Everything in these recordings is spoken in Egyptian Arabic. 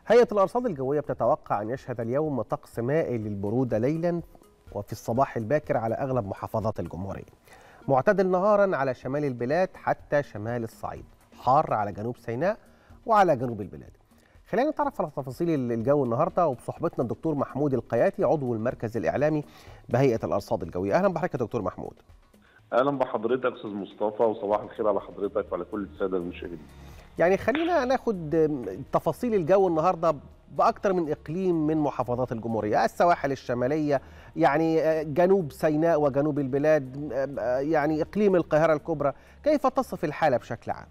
هيئة الأرصاد الجوية بتتوقع أن يشهد اليوم طقس مائل للبرودة ليلا وفي الصباح الباكر على أغلب محافظات الجمهورية معتدل نهارا على شمال البلاد حتى شمال الصعيد حار على جنوب سيناء وعلى جنوب البلاد خلينا نتعرف على تفاصيل الجو النهارده وبصحبتنا الدكتور محمود القياتي عضو المركز الإعلامي بهيئة الأرصاد الجوية أهلا بحضرتك يا دكتور محمود اهلا بحضرتك استاذ مصطفى وصباح الخير على حضرتك وعلى كل الساده المشاهدين يعني خلينا ناخد تفاصيل الجو النهارده باكثر من اقليم من محافظات الجمهوريه السواحل الشماليه يعني جنوب سيناء وجنوب البلاد يعني اقليم القاهره الكبرى كيف تصف الحاله بشكل عام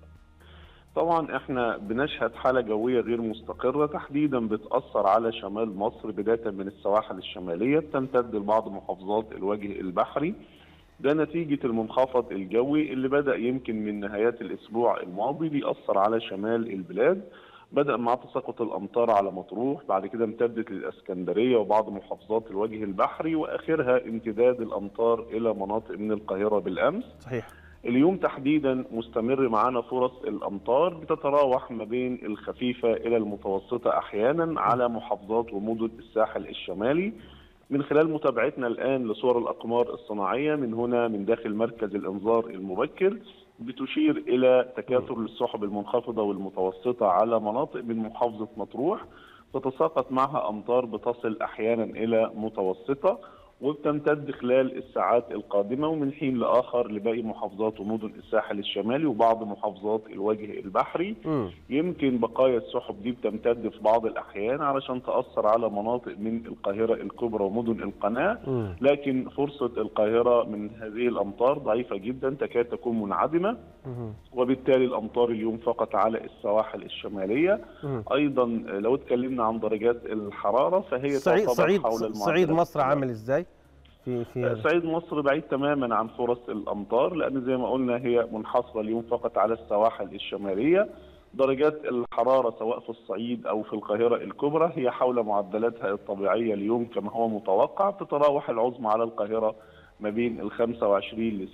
طبعا احنا بنشهد حاله جويه غير مستقره تحديدا بتاثر على شمال مصر بدايه من السواحل الشماليه تمتد لبعض محافظات الوجه البحري ده نتيجة المنخفض الجوي اللي بدأ يمكن من نهايات الأسبوع الماضي بيأثر على شمال البلاد بدأ مع تساقط الأمطار على مطروح بعد كده امتدت للإسكندرية وبعض محافظات الوجه البحري وآخرها امتداد الأمطار إلى مناطق من القاهرة بالأمس صحيح اليوم تحديدا مستمر معانا فرص الامطار بتتراوح ما بين الخفيفه الى المتوسطه احيانا على محافظات ومدن الساحل الشمالي من خلال متابعتنا الآن لصور الأقمار الصناعية من هنا من داخل مركز الإنذار المبكر بتشير إلى تكاثر للسحب المنخفضة والمتوسطة على مناطق من محافظة مطروح تتساقط معها أمطار بتصل أحيانا إلى متوسطة وبتمتد خلال الساعات القادمة ومن حين لآخر لباقي محافظات ومدن الساحل الشمالي وبعض محافظات الوجه البحري مم. يمكن بقايا السحب دي بتمتد في بعض الأحيان علشان تأثر على مناطق من القاهرة الكبرى ومدن القناة مم. لكن فرصة القاهرة من هذه الأمطار ضعيفة جدا تكاد تكون منعدمة مم. وبالتالي الأمطار اليوم فقط على السواحل الشمالية مم. أيضا لو اتكلمنا عن درجات الحرارة فهي صعيد تعتبر صعيد حول صعيد المعدلات مصر الطبيعية. عامل ازاي في في صعيد مصر بعيد تماما عن فرص الامطار لان زي ما قلنا هي منحصره اليوم فقط على السواحل الشماليه درجات الحراره سواء في الصعيد او في القاهره الكبرى هي حول معدلاتها الطبيعيه اليوم كما هو متوقع تتراوح العظمى على القاهره ما بين ال 25 ل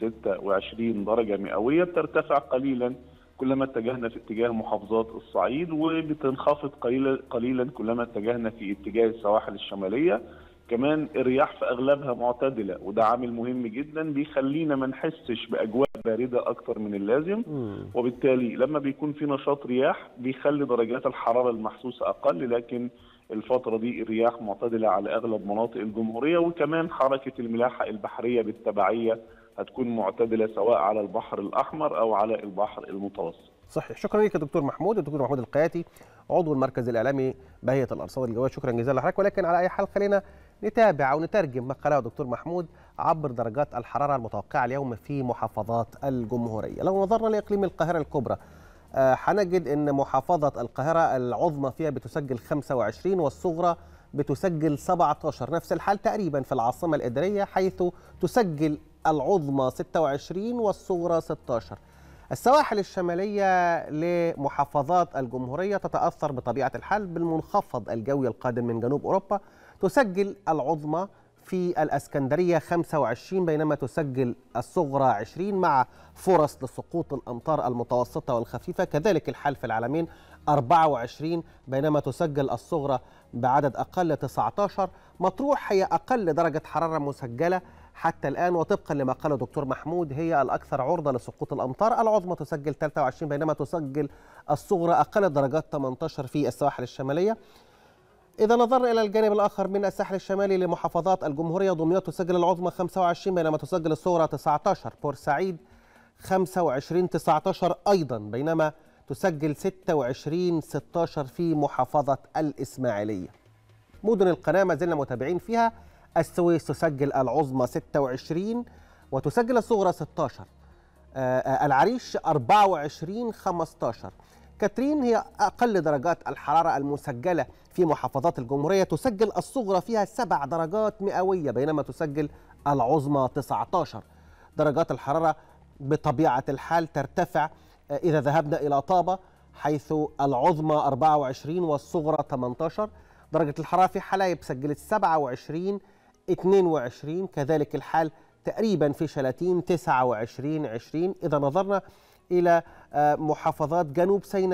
26 درجه مئويه بترتفع قليلا كلما اتجهنا في اتجاه محافظات الصعيد وبتنخفض قليلا قليلا كلما اتجهنا في اتجاه السواحل الشماليه كمان الرياح في اغلبها معتدله وده عامل مهم جدا بيخلينا ما نحسش باجواء بارده اكتر من اللازم مم. وبالتالي لما بيكون في نشاط رياح بيخلي درجات الحراره المحسوسه اقل لكن الفتره دي الرياح معتدله على اغلب مناطق الجمهوريه وكمان حركه الملاحه البحريه بالتبعيه هتكون معتدله سواء على البحر الاحمر او على البحر المتوسط صحيح شكرا لك يا دكتور محمود الدكتور محمود القياتي عضو المركز الاعلامي بهيئه الارصاد الجويه شكرا جزيلا لحضرتك ولكن على اي حال خلينا نتابع او نترجم ما قاله دكتور محمود عبر درجات الحراره المتوقعه اليوم في محافظات الجمهوريه لو نظرنا لاقليم القاهره الكبرى آه، هنجد ان محافظه القاهره العظمى فيها بتسجل 25 والصغرى بتسجل 17 نفس الحال تقريبا في العاصمه الاداريه حيث تسجل العظمى 26 والصغرى 16 السواحل الشمالية لمحافظات الجمهورية تتأثر بطبيعة الحال بالمنخفض الجوي القادم من جنوب أوروبا تسجل العظمى في الأسكندرية 25 بينما تسجل الصغرى 20 مع فرص لسقوط الأمطار المتوسطة والخفيفة كذلك الحال في العالمين 24 بينما تسجل الصغرى بعدد أقل 19 مطروح هي أقل درجة حرارة مسجلة حتى الآن وطبقا لما قاله دكتور محمود هي الأكثر عرضة لسقوط الأمطار العظمى تسجل 23 بينما تسجل الصغرى أقل درجات 18 في السواحل الشمالية إذا نظرنا إلى الجانب الآخر من الساحل الشمالي لمحافظات الجمهورية دمياط تسجل العظمى 25 بينما تسجل الصغرى 19 بورسعيد 25 19 أيضا بينما تسجل 26 16 في محافظة الإسماعيلية مدن القناة ما زلنا متابعين فيها السويس تسجل العظمى 26 وتسجل الصغرى 16 آه، آه، العريش 24 15 كاترين هي أقل درجات الحرارة المسجلة في محافظات الجمهورية تسجل الصغرى فيها سبع درجات مئوية بينما تسجل العظمى 19 درجات الحرارة بطبيعة الحال ترتفع آه، إذا ذهبنا إلى طابة حيث العظمى 24 والصغرى 18 درجة الحرارة في حلايب سجلت 27 22 كذلك الحال تقريبا في شلاتين 29 20 إذا نظرنا إلى آه، محافظات جنوب سيناء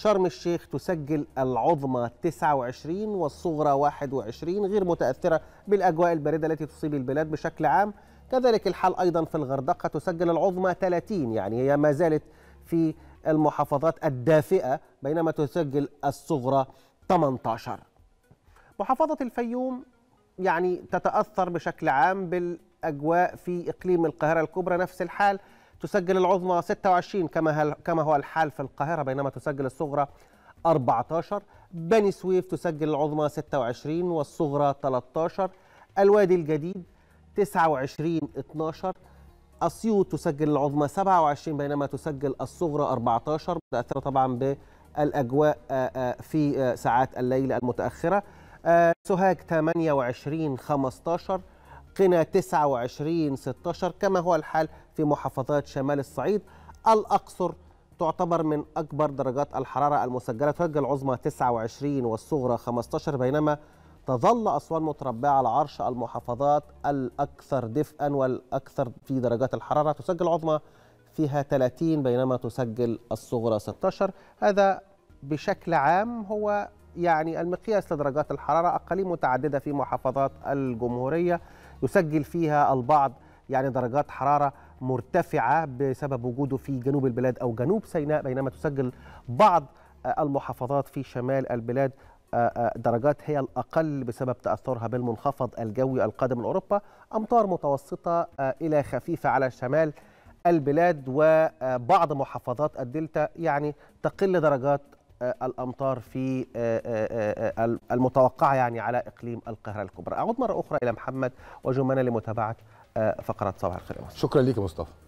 شرم الشيخ تسجل العظمى 29 والصغرى 21 غير متأثرة بالأجواء الباردة التي تصيب البلاد بشكل عام كذلك الحال أيضا في الغردقة تسجل العظمى 30 يعني هي ما زالت في المحافظات الدافئة بينما تسجل الصغرى 18 محافظة الفيوم يعني تتأثر بشكل عام بالأجواء في إقليم القاهرة الكبرى نفس الحال تسجل العظمى 26 كما كما هو الحال في القاهرة بينما تسجل الصغرى 14 بني سويف تسجل العظمى 26 والصغرى 13 الوادي الجديد 29 12 أسيوط تسجل العظمى 27 بينما تسجل الصغرى 14 متأثرة طبعا بالأجواء في ساعات الليل المتأخرة سوهاج 28 15 قنا 29 16 كما هو الحال في محافظات شمال الصعيد الأقصر تعتبر من أكبر درجات الحرارة المسجلة تسجل العظمى 29 والصغرى 15 بينما تظل أسوان متربعة على عرش المحافظات الأكثر دفئا والأكثر في درجات الحرارة تسجل العظمى فيها 30 بينما تسجل الصغرى 16 هذا بشكل عام هو يعني المقياس لدرجات الحرارة أقاليم متعددة في محافظات الجمهورية يسجل فيها البعض يعني درجات حرارة مرتفعة بسبب وجوده في جنوب البلاد أو جنوب سيناء بينما تسجل بعض المحافظات في شمال البلاد درجات هي الأقل بسبب تأثرها بالمنخفض الجوي القادم من أوروبا أمطار متوسطة إلى خفيفة على شمال البلاد وبعض محافظات الدلتا يعني تقل درجات الامطار في المتوقعه يعني على اقليم القاهره الكبرى. اعود مره اخرى الى محمد وجمانه لمتابعه فقرات صباح الخير شكرا لك يا مصطفى.